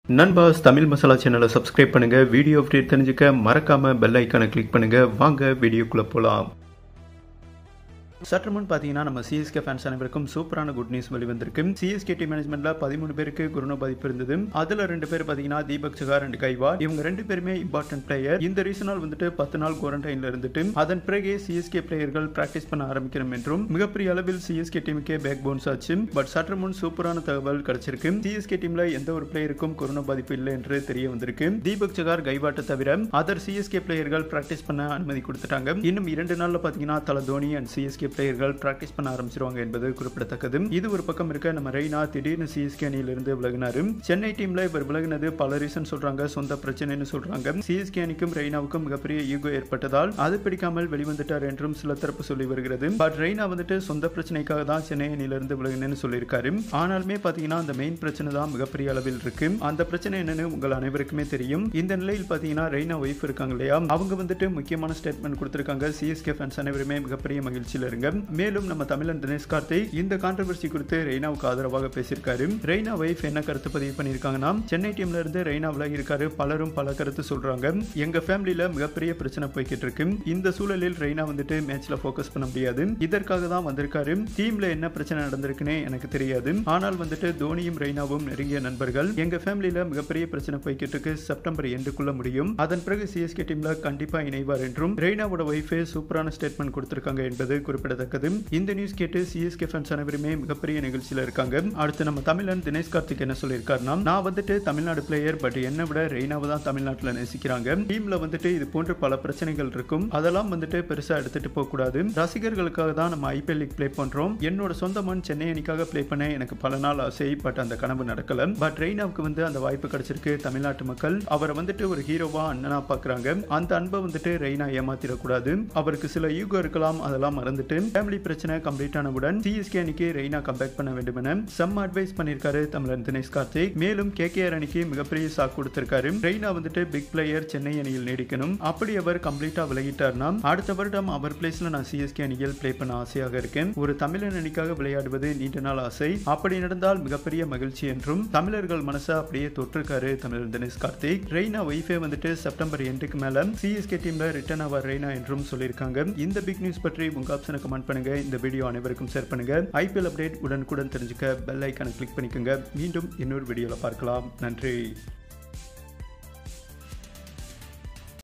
நண்பாஸ் தமிழ் மசாலா சேனலை சப்ஸ்கிரைப் பண்ணுங்க video update தெரிஞ்சுக்க மறக்காம பெல் ஐக்கானை கிளிக் பண்ணுங்க வாங்க வீடியோக்குள்ள போலாம் சற்று முன் பார்த்தீங்கன்னா நம்ம சிஎஸ்கே ஃபேன்ஸ் அனைவருக்கும் சூப்பரான குட் நியூஸ் வெளிவந்திருக்கு சிஎஸ்கே டீம் மேனேஜ்மெண்ட்ல பதிமூணு பேருக்கு கொரோனா பாதிப்பு இருந்தது அதுல ரெண்டு பேர் பார்த்தீங்கன்னா தீபக் சகார் அண்ட் கைவா இவங்க ரெண்டு பேருமே இம்பார்ட்டன்ட் பிளேயர் இந்த ரீசனால் வந்துட்டு பத்து நாள் குவாரண்டைன்ல இருந்துட்டு அதன் பிறகே சிஎஸ்கே பிளேயர்கள் பிராக்டிஸ் பண்ண ஆரம்பிக்கணும் என்றும் மிகப்பெரிய அளவில் சிஎஸ்கே டீமுக்கே பேக் போன்ஸ் ஆச்சு பட் சற்று முன் சூப்பரான தகவல் கிடைச்சிருக்கு சிஎஸ்கே டீம்ல எந்த ஒரு பிளேயருக்கும் கொரோனா பாதிப்பு இல்லை என்று தெரிய வந்திருக்கு தீபக் சகார் கைவாட்டை தவிர அதர் சிஎஸ்கே பிளேயர்கள் பிராக்டிஸ் பண்ண அனுமதி கொடுத்துட்டாங்க இன்னும் இரண்டு நாள்ல பாத்தீங்கன்னா தல தோனி அண்ட் சிஎஸ்கே பிளேயர்கள் பிராக்டிஸ் பண்ண ஆரம்பிச்சிருவாங்க என்பது குறிப்பிடத்தக்கது இது ஒரு பக்கம் இருக்க நம்ம ரெய்னா திடீர்னு சிஎஸ்கே அணியிலிருந்து விலகினாரு சென்னை டீம்ல இவர் விலகினது பல ரீசன் சொல்றாங்க சொந்த பிரச்சனைன்னு சொல்றாங்க சிஎஸ்கே அணிக்கும் ரெய்னாவுக்கும் மிகப்பெரிய ஈகோ ஏற்பட்டதால் அது பிடிக்காமல் வெளிவந்துட்டார் என்றும் சில தரப்பு சொல்லி வருகிறது பட் ரெய்னா வந்துட்டு சொந்த பிரச்சனைக்காக தான் சென்னை அணியிலிருந்து விலகினேன்னு சொல்லியிருக்காரு ஆனாலுமே பாத்தீங்கன்னா அந்த மெயின் பிரச்சனை தான் மிகப்பெரிய அளவில் இருக்கு அந்த பிரச்சனை என்னன்னு உங்கள் அனைவருக்குமே தெரியும் இந்த நிலையில் பாத்தீங்கன்னா ரெய்னா ஒய்ஃப் இருக்காங்க இல்லையா அவங்க வந்துட்டு முக்கியமான ஸ்டேட்மெண்ட் கொடுத்திருக்காங்க சிஎஸ்கே ஃபேன்ஸ் அனைவருமே மிகப்பெரிய மகிழ்ச்சியில் இருங்க மேலும் நம்ம தமிழன் தினேஷ் கார்த்திக் இந்த கான்ட்ரவர்சி குறித்து ரெய்னாவுக்கு ஆதரவாக பேசியிருக்காரு ரெய்னா ஒய்ஃப் என்ன கருத்து பதிவு பண்ணியிருக்காங்கன்னா சென்னை டீம்ல இருந்து ரெய்னா விலகி இருக்காரு பலரும் பல கருத்து சொல்றாங்க எங்க ஃபேமிலியில மிகப்பெரிய பிரச்சனை போய்கிட்டு இருக்கு இந்த சூழலில் ரெய்னா வந்துட்டு மேட்ச்ல ஃபோக்கஸ் பண்ண முடியாது இதற்காக தான் வந்திருக்காரு டீம்ல என்ன பிரச்சனை நடந்திருக்குன்னு எனக்கு தெரியாது ஆனால் வந்துட்டு தோனியும் ரெய்னாவும் நெருங்கிய நண்பர்கள் எங்க ஃபேமிலியில மிகப்பெரிய பிரச்சனை போய்கிட்டு இருக்கு செப்டம்பர் எண்டுக்குள்ள முடியும் அதன் பிறகு சிஎஸ்கே டீம்ல கண்டிப்பா இணைவார் என்றும் ரெய்னாவோட ஒய்ஃபே சூப்பரான ஸ்டேட்மெண்ட் கொடுத்திருக்காங்க என்பது குறிப்பிடத்தக்கது இந்த நியூஸ் கேட்டு சிஎஸ்கே ஃபேன்ஸ் அனைவருமே மிகப்பெரிய நிகழ்ச்சியில இருக்காங்க அடுத்து நம்ம தமிழன் தினேஷ் கார்த்திக் என்ன சொல்லியிருக்காருன்னா நான் வந்துட்டு தமிழ்நாடு பிளேயர் பட் என்னை விட ரெய்னாவை தான் தமிழ்நாட்டில் நேசிக்கிறாங்க டீம்ல வந்துட்டு இது போன்ற பல பிரச்சனைகள் இருக்கும் அதெல்லாம் வந்துட்டு பெருசா எடுத்துட்டு போக கூடாது ரசிகர்களுக்காக தான் நம்ம ஐபிஎல் லீக் ப்ளே பண்றோம் என்னோட சொந்த மண் சென்னை அணிக்காக ப்ளே பண்ண எனக்கு பல நாள் ஆசை பட் அந்த கனவு நடக்கல பட் ரெய்னாவுக்கு வந்து அந்த வாய்ப்பு கிடைச்சிருக்கு தமிழ்நாட்டு மக்கள் அவரை வந்துட்டு ஒரு ஹீரோவா அண்ணனா பாக்குறாங்க அந்த அன்பை வந்துட்டு ரெய்னா ஏமாத்திடக்கூடாது அவருக்கு சில யூகோ இருக்கலாம் அதெல்லாம் மறந்துட்டு ஃபேமிலி பிரச்சனை கம்ப்ளீட் ஆனவுடன் சிஎஸ்கே அணிக்கு ரெய்னா கம்பேக் பண்ண வேண்டும் என செம் அட்வைஸ் பண்ணியிருக்காரு தமிழன் தினேஷ் கார்த்திக் மேலும் கேகேஆர் அணிக்கு மிகப்பெரிய சாக்கு கொடுத்திருக்காரு ரெய்னா வந்துட்டு பிக் பிளேயர் சென்னை அணியில் நீடிக்கணும் அப்படி அவர் கம்ப்ளீட்டா விலகிட்டார்னா அடுத்த வருடம் அவர் பிளேஸ்ல நான் சிஎஸ்கே அணியில் பிளே பண்ண ஆசையாக இருக்கேன் ஒரு தமிழன் அணிக்காக விளையாடுவது நீண்ட நாள் ஆசை அப்படி நடந்தால் மிகப்பெரிய மகிழ்ச்சி என்றும் தமிழர்கள் மனசை அப்படியே தொற்றுக்காரு தமிழன் தினேஷ் கார்த்திக் ரெய்னா ஒய்ஃபே வந்துட்டு செப்டம்பர் எண்டுக்கு மேல சிஎஸ்கே டீம்ல ரிட்டர்ன் ஆவார் ரெய்னா என்றும் சொல்லியிருக்காங்க இந்த பிக் நியூஸ் பற்றி உங்க ஆப்ஷனை கமெண்ட் பண்ணுங்க இந்த வீடியோ அனைவருக்கும் ஷேர் பண்ணுங்க ஐபிஎல் அப்டேட் உடனுக்குடன் தெரிஞ்சுக்க பெல் ஐக்கானை கிளிக் பண்ணிக்கோங்க மீண்டும் இன்னொரு வீடியோல பார்க்கலாம் நன்றி